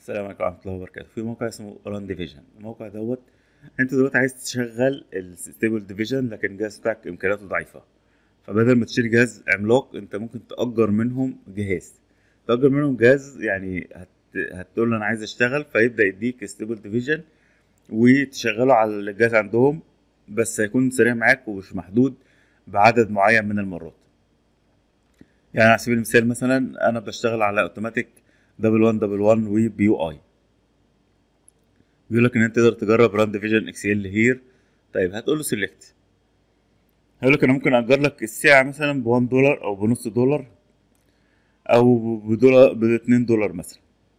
السلام عليكم ورحمة الله وبركاته في موقع اسمه ران ديفيجن الموقع دوت انت دلوقتي عايز تشغل الستيبل ديفيجن لكن الجهاز بتاعك امكانياته ضعيفة فبدل ما تشتري جهاز عملاق انت ممكن تأجر منهم جهاز تأجر منهم جهاز يعني هت... هتقول له انا عايز اشتغل فيبدأ يديك ستيبل ديفيجن وتشغله على الجهاز عندهم بس هيكون سريع معاك ومش محدود بعدد معين من المرات يعني على سبيل المثال مثلا انا بشتغل على اوتوماتيك دبل 1 دبل 1 وبيو اي بيقول لك ان انت تقدر تجرب ران ديفيجن اكس ال هير طيب هتقول له سيلكت هيقول لك انا ممكن اجر لك الساعه مثلا ب 1 دولار او بنص دولار او بدولار ب 2 دولار مثلا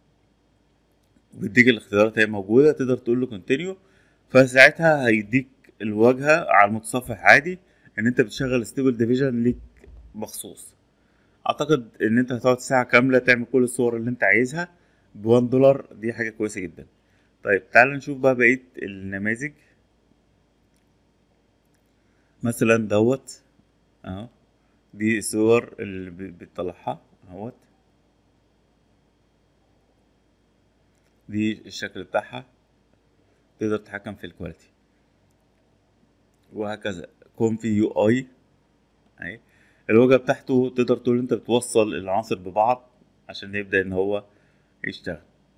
ويديك الاختيارات هي موجوده تقدر تقول له كونتينيو فساعتها هيديك الواجهه على المتصفح عادي ان انت بتشغل ستيبل ديفيجن ليك مخصوص اعتقد ان انت هتقعد ساعه كامله تعمل كل الصور اللي انت عايزها ب 1 دولار دي حاجه كويسه جدا طيب تعال نشوف بقى بقيه النماذج مثلا دوت اهو دي الصور اللي ب- بتطلعها اهوت دي الشكل بتاعها تقدر تتحكم في الكواليتي وهكذا كون في يو اي اهي الواجهه بتاعته تقدر تقول انت بتوصل العناصر ببعض عشان يبدا ان هو يشتغل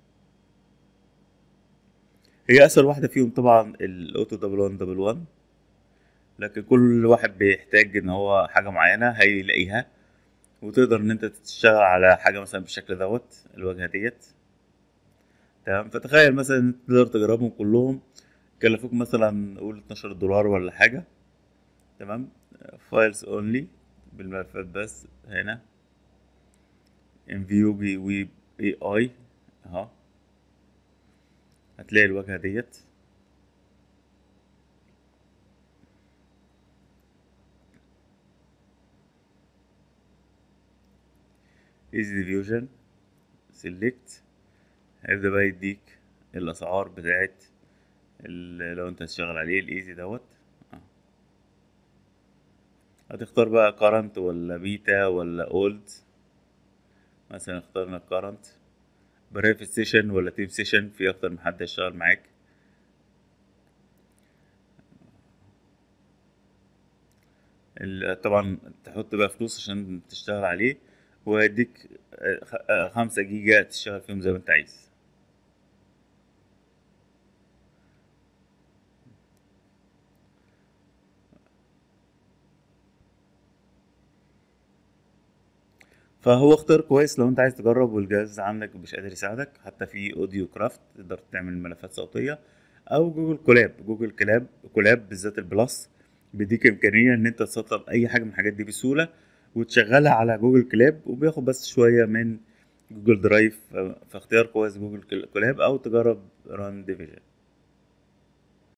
هي اسهل واحده فيهم طبعا الاوتو دبل 1 دبل 1 لكن كل واحد بيحتاج ان هو حاجه معينه هيلاقيها وتقدر ان انت تشتغل على حاجه مثلا بالشكل دوت الواجهه ديت تمام فتخيل مثلا انت تقدر تجربهم كلهم كلفوك مثلا قول 12 دولار ولا حاجه تمام فايلز اونلي بالملفات بس هنا ان فيو بي ويب اي اي اهو هتلاقي الواجهه ديت ايزي ديفيوجن سيلكت هيبدأ بقى يديك الأسعار بتاعت ال- لو انت هتشتغل عليه الايزي دوت آه. هتختار بقى كارنت ولا بيتا ولا اولد مثلا اخترنا كارنت برايفت سيشن ولا تيم سيشن في اكتر من حد هيشتغل معاك ال- طبعا تحط بقى فلوس عشان تشتغل عليه وهيديك آه، خ- آه، خمسة جيجا تشتغل فيهم زي ما انت عايز فهو اختيار كويس لو انت عايز تجرب والجهاز عندك مش قادر يساعدك حتى في اوديو كرافت تقدر تعمل ملفات صوتية او جوجل كولاب جوجل كولاب كولاب بالذات البلس بيديك امكانية ان انت تسطب اي حاجة من الحاجات دي بسهولة وتشغلها على جوجل كولاب وبياخد بس شوية من جوجل درايف ف- فاختيار كويس جوجل كولاب او تجرب ران ديفيجن